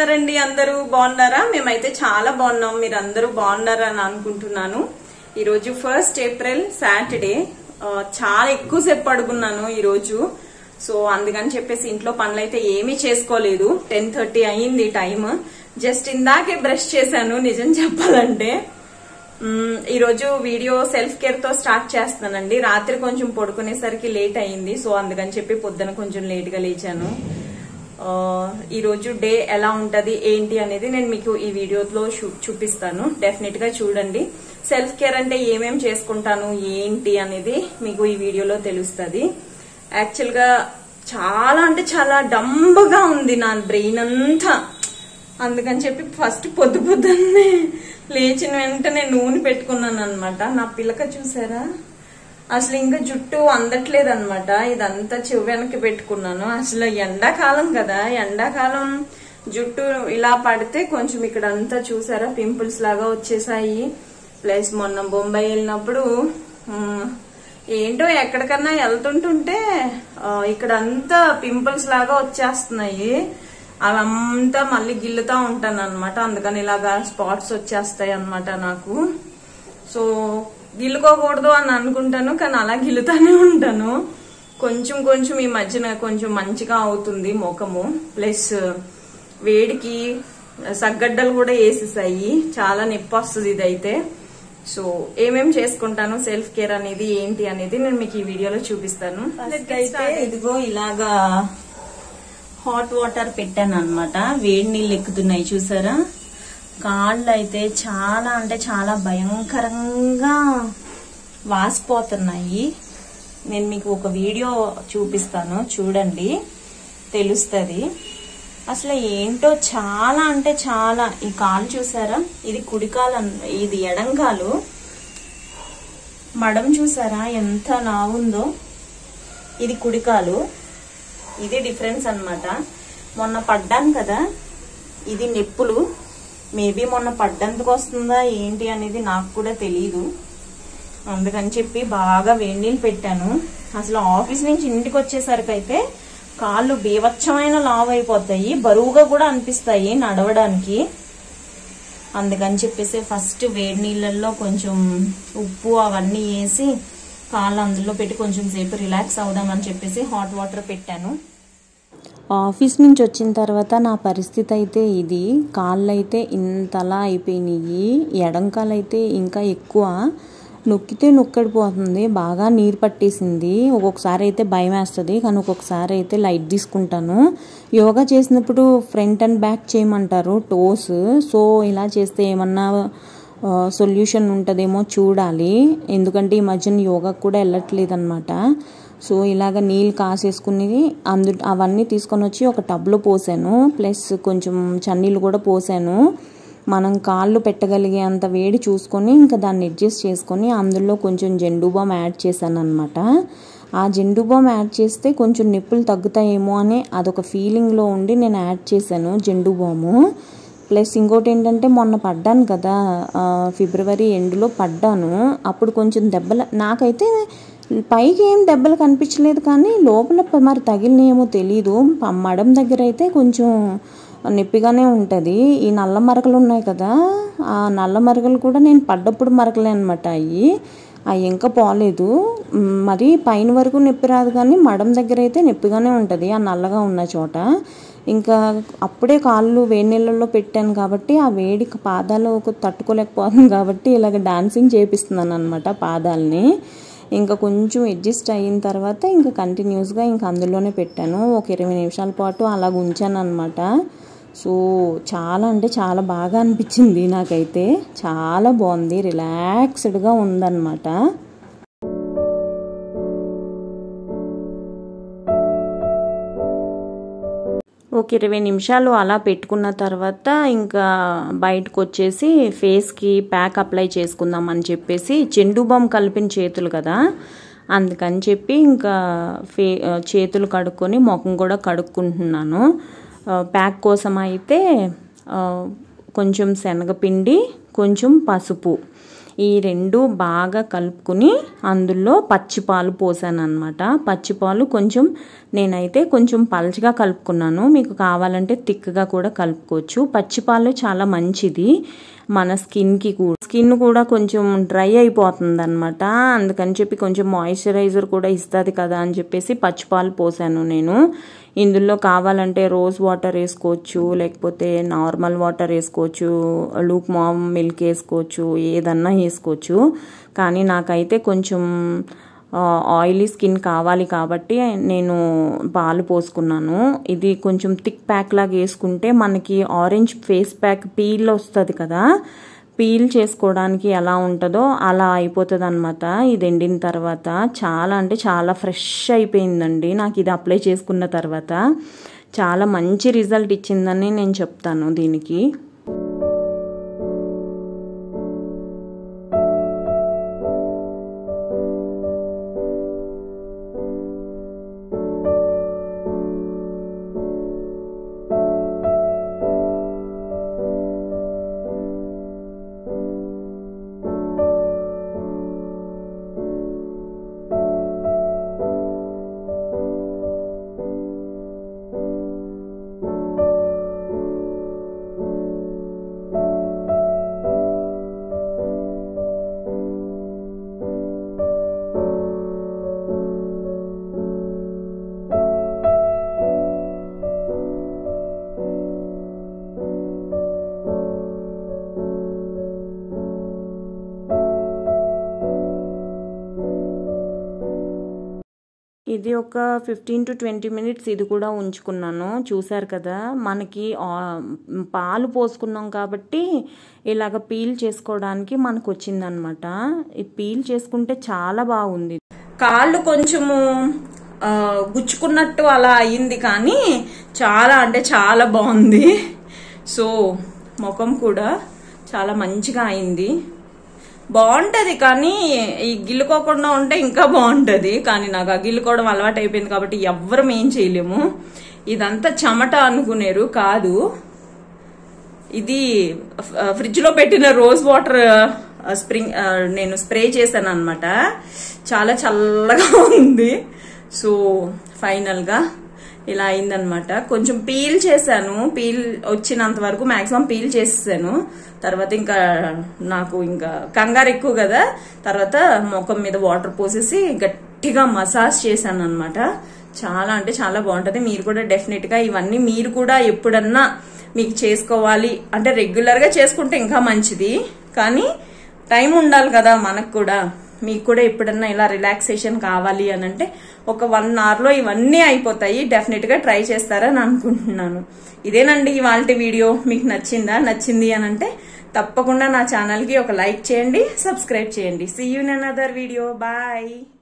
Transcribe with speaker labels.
Speaker 1: ఉన్నారండి అందరూ బాగున్నారా మేమైతే చాలా బాగున్నాం మీరు అందరూ బాగున్నారా అని అనుకుంటున్నాను ఈరోజు ఫస్ట్ ఏప్రిల్ సాటర్డే ఆ, చాలా ఎక్కువసేపు పడుకున్నాను ఈరోజు సో అందుకని చెప్పేసి ఇంట్లో పనులు అయితే ఏమీ చేసుకోలేదు టెన్ థర్టీ అయ్యింది టైం జస్ట్ ఇందాకే బ్రష్ చేశాను నిజం చెప్పాలంటే మ్మ్, ఈరోజు వీడియో సెల్ఫ్ కేర్ తో స్టార్ట్ చేస్తున్నానండి రాత్రి కొంచెం పడుకునేసరికి లేట్ అయింది సో అందుకని చెప్పి పొద్దున కొంచెం లేట్ గా లేచాను ఆ, ఈరోజు డే ఎలా ఉంటది ఏంటి అనేది నేను మీకు ఈ వీడియోలో చూ- చూపిస్తాను డెఫినెట్ గా చూడండి సెల్ఫ్ కేర్ అంటే ఏమేం చేసుకుంటాను ఏంటి అనేది మీకు ఈ వీడియోలో తెలుస్తుంది యాక్చువల్ గా చాలా అంటే చాలా డంబగా ఉంది నా బ్రెయిన్ అంతా అందుకని చెప్పి ఫస్ట్ పొద్దు పొద్దున్నే లేచిన వెంటనే నూనె పెట్టుకున్నాను అనమాట నా పిల్లక చూసారా అసలు ఇంకా జుట్టు అందట్లేదు అనమాట ఇదంతా చెవు వెనక్కి పెట్టుకున్నాను అసలు ఎండాకాలం కదా ఎండాకాలం జుట్టు ఇలా పడితే కొంచెం ఇక్కడ అంతా చూసారా పింపుల్స్ లాగా వచ్చేసాయి ప్లస్ మొన్న బొంబాయి వెళ్ళినప్పుడు ఉమ్, ఏంటో ఎక్కడికన్నా వెళ్తుంటుంటే ఆ, ఇక్కడ అంతా పింపుల్స్ లాగా వచ్చేస్తున్నాయి అవంతా మళ్ళీ గిల్లుతా ఉంటాను అనమాట అందుకని ఇలాగా స్పాట్స్ వచ్చేస్తాయి అనమాట నాకు సో గిల్లుకోకూడదు అని అనుకుంటాను కానీ అలా గిల్లుతానే ఉంటాను కొంచెం కొంచెం ఈ మధ్యన కొంచెం మంచిగా అవుతుంది ముఖము ప్లస్ వేడికి సగ్గడ్డలు కూడా వేసేసాయి చాలా నొప్పి వస్తుంది ఇదైతే సో ఏమేం చేసుకుంటాను సెల్ఫ్ కేర్ అనేది ఏంటి అనేది నేను మీకు ఈ వీడియోలో చూపిస్తాను అయితే ఇదిగో ఇలాగా హాట్ వాటర్ పెట్టాను అనమాట వేడి నీళ్ళు ఎక్కుతున్నాయి చూసారా కాళ్ళు అయితే చాలా అంటే చాలా భయంకరంగా వాసిపోతున్నాయి నేను మీకు ఒక వీడియో చూపిస్తాను చూడండి తెలుస్తుంది అసలు ఏంటో చాలా అంటే చాలా ఈ కాలు చూసారా ఇది కుడికాలు అన్న- ఇది ఎడంకాలు మడం చూసారా ఎంత లావుందో ఇది కుడికాలు ఇది డిఫరెన్స్ అన్నమాట మొన్న పడ్డాను కదా ఇది నొప్పులు మేబీ మొన్న పడ్డందుకు వస్తుందా ఏంటి అనేది నాకు కూడా తెలియదు అందుకని చెప్పి బాగా వేడి నీళ్ళు పెట్టాను అసలు ఆఫీస్ నుంచి ఇంటికి వచ్చేసరికి అయితే కాళ్ళు బీవచ్చమైన లావ్ అయిపోతాయి బరువుగా కూడా అనిపిస్తాయి నడవడానికి అందుకని చెప్పేసి ఫస్ట్ వేడి నీళ్ళల్లో కొంచెం ఉప్పు అవన్నీ వేసి కాళ్ళు అందులో పెట్టి కొంచెం సేపు రిలాక్స్ అవుదామని చెప్పేసి హాట్ వాటర్ పెట్టాను
Speaker 2: ఆఫీస్ నుంచి వచ్చిన తర్వాత నా పరిస్థితి అయితే ఇది కాళ్ళు అయితే ఇంతలా అయిపోయినాయి ఎడంకాలైతే ఇంకా ఎక్కువ నొక్కితే నొక్కడిపోతుంది బాగా నీరు పట్టేసింది ఒక్కొక్కసారి అయితే భయం వేస్తుంది కానీ ఒక్కొక్కసారి అయితే లైట్ తీసుకుంటాను యోగా చేసినప్పుడు ఫ్రంట్ అండ్ బ్యాక్ చేయమంటారు టోస్ సో ఇలా చేస్తే ఏమన్నా సొల్యూషన్ ఉంటుందేమో చూడాలి ఎందుకంటే ఈ మధ్యన యోగాకు కూడా వెళ్ళట్లేదు అనమాట సో ఇలాగ నీళ్ళు కాసేసుకుని అందు అవన్నీ తీసుకొని వచ్చి ఒక టబ్లో పోసాను ప్లస్ కొంచెం చన్నీళ్ళు కూడా పోసాను మనం కాళ్ళు పెట్టగలిగే అంత వేడి చూసుకొని ఇంకా దాన్ని అడ్జస్ట్ చేసుకొని అందులో కొంచెం జెండు బామ్ యాడ్ చేశాను అనమాట ఆ జెండు బామ్ యాడ్ చేస్తే కొంచెం నొప్పులు తగ్గుతాయేమో అని అదొక ఫీలింగ్లో ఉండి నేను యాడ్ చేశాను జెండు బాము ప్లస్ ఇంకోటి ఏంటంటే మొన్న పడ్డాను కదా ఆ, ఫిబ్రవరి ఎండ్లో పడ్డాను అప్పుడు కొంచెం దెబ్బలు నాకైతే పైకి ఏం దెబ్బలు కనిపించలేదు కానీ లోపల ప- మరి తగిలినాయేమో తెలీదు ప- మడం దగ్గర అయితే కొంచెం నొప్పిగానే ఉంటుంది ఈ నల్ల మరకలు ఉన్నాయి కదా ఆ నల్ల మరకలు కూడా నేను పడ్డప్పుడు మరకలే అనమాట అవి అవి ఇంకా పోలేదు మ్, మరి పైన వరకు నొప్పి రాదు కానీ మడం దగ్గర అయితే నొప్పిగానే ఉంటుంది ఆ నల్లగా ఉన్న చోట ఇంకా అప్పుడే కాళ్ళు వేడి నీళ్ళల్లో పెట్టాను కాబట్టి ఆ వేడి పాదాలు తట్టుకోలేకపోతుంది కాబట్టి ఇలాగ డాన్సింగ్ చేపిస్తున్నాను అనమాట పాదాలని ఇంకా కొంచెం అడ్జస్ట్ అయిన తర్వాత ఇంకా కంటిన్యూస్గా ఇంకా అందులోనే పెట్టాను ఒక ఇరవై నిమిషాల పాటు అలాగ ఉంచాను అనమాట సో చాలా అంటే చాలా బాగా అనిపించింది నాకైతే చాలా బాగుంది రిలాక్స్డ్గా ఉందన్నమాట ఒక ఇరవై నిమిషాలు అలా పెట్టుకున్న తర్వాత ఇంకా బయటకు వచ్చేసి ఫేస్కి ప్యాక్ అప్లై చేసుకుందాం అని చెప్పేసి చెండు బామ్ కలిపిన చేతులు కదా అందుకని చెప్పి ఇంకా ఫే చేతులు కడుక్కొని ముఖం కూడా కడుక్కుంటున్నాను ఆ, ప్యాక్ కోసం అయితే ఆ, కొంచెం శనగపిండి కొంచెం పసుపు ఈ రెండు బాగా కలుపుకుని అందులో పచ్చిపాలు పోసాను అనమాట పచ్చిపాలు కొంచెం నేనైతే కొంచెం పల్చగా కలుపుకున్నాను మీకు కావాలంటే థిక్గా కూడా కలుపుకోవచ్చు పచ్చిపాలు చాలా మంచిది మన స్కిన్కి కూడా స్కిన్ కూడా కొంచెం డ్రై అయిపోతుంది అనమాట అందుకని చెప్పి కొంచెం మాయిశ్చరైజర్ కూడా ఇస్తుంది కదా అని చెప్పేసి పచ్చిపాలు పోసాను నేను ఇందులో కావాలంటే రోజ్ వాటర్ వేసుకోవచ్చు లేకపోతే నార్మల్ వాటర్ వేసుకోవచ్చు లూక్ మామ్ మిల్క్ వేసుకోవచ్చు ఏదన్నా వేసుకోవచ్చు కానీ నాకైతే కొంచెం ఆయిలీ స్కిన్ కావాలి కాబట్టి నేను పాలు పోసుకున్నాను ఇది కొంచెం థిక్ ప్యాక్ లాగా వేసుకుంటే మనకి ఆరెంజ్ ఫేస్ ప్యాక్ పీల్ వస్తుంది కదా పీల్ చేసుకోవడానికి ఎలా ఉంటుందో అలా అయిపోతుంది అనమాట ఇది ఎండిన తర్వాత చాలా అంటే చాలా ఫ్రెష్ అయిపోయిందండి నాకు ఇది అప్లై చేసుకున్న తర్వాత చాలా మంచి రిజల్ట్ ఇచ్చిందని నేను చెప్తాను దీనికి ఇది ఒక ఫిఫ్టీన్ టు ట్వంటీ మినిట్స్ ఇది కూడా ఉంచుకున్నాను చూసారు కదా మనకి పాలు పోసుకున్నాం కాబట్టి ఇలాగ పీల్ చేసుకోవడానికి మనకు వచ్చిందనమాట ఈ పీల్ చేసుకుంటే చాలా బాగుంది
Speaker 1: కాళ్ళు కొంచెము గుచ్చుకున్నట్టు అలా అయింది కానీ చాలా అంటే చాలా బాగుంది సో ముఖం కూడా చాలా మంచిగా అయింది బాగుంటది కానీ ఈ గిల్లుకోకుండా ఉంటే ఇంకా బాగుంటది కానీ నాకు ఆ గిల్లుకోవడం అలవాటు అయిపోయింది కాబట్టి ఎవ్వరం ఏం చేయలేము ఇదంతా చెమట అనుకునేరు కాదు ఇది ఫ్రిడ్జ్ లో పెట్టిన రోజ్ వాటర్ స్ప్రింగ్ నేను స్ప్రే చేశాను అనమాట చాలా చల్లగా ఉంది సో ఫైనల్ గా ఇలా అయిందనమాట కొంచెం పీల్ చేశాను పీల్ వచ్చినంత వరకు మాక్సిమం పీల్ చేసేసాను తర్వాత ఇంకా నాకు ఇంకా కంగారు ఎక్కువ కదా తర్వాత ముఖం మీద వాటర్ పోసేసి గట్టిగా మసాజ్ చేశాను అనమాట చాలా అంటే చాలా బాగుంటది మీరు కూడా డెఫినెట్ గా ఇవన్నీ మీరు కూడా ఎప్పుడన్నా మీకు చేసుకోవాలి అంటే రెగ్యులర్ గా చేసుకుంటే ఇంకా మంచిది కానీ టైం ఉండాలి కదా మనకు కూడా మీకు కూడా ఎప్పుడన్నా ఇలా రిలాక్సేషన్ కావాలి అని అంటే ఒక వన్ అవర్ లో ఇవన్నీ అయిపోతాయి డెఫినెట్ గా ట్రై చేస్తారని అనుకుంటున్నాను ఇదేనండి ఇవాళ వీడియో మీకు నచ్చిందా నచ్చింది అని అంటే తప్పకుండా నా ఛానల్ కి ఒక లైక్ చేయండి సబ్స్క్రైబ్ చేయండి see you in another video bye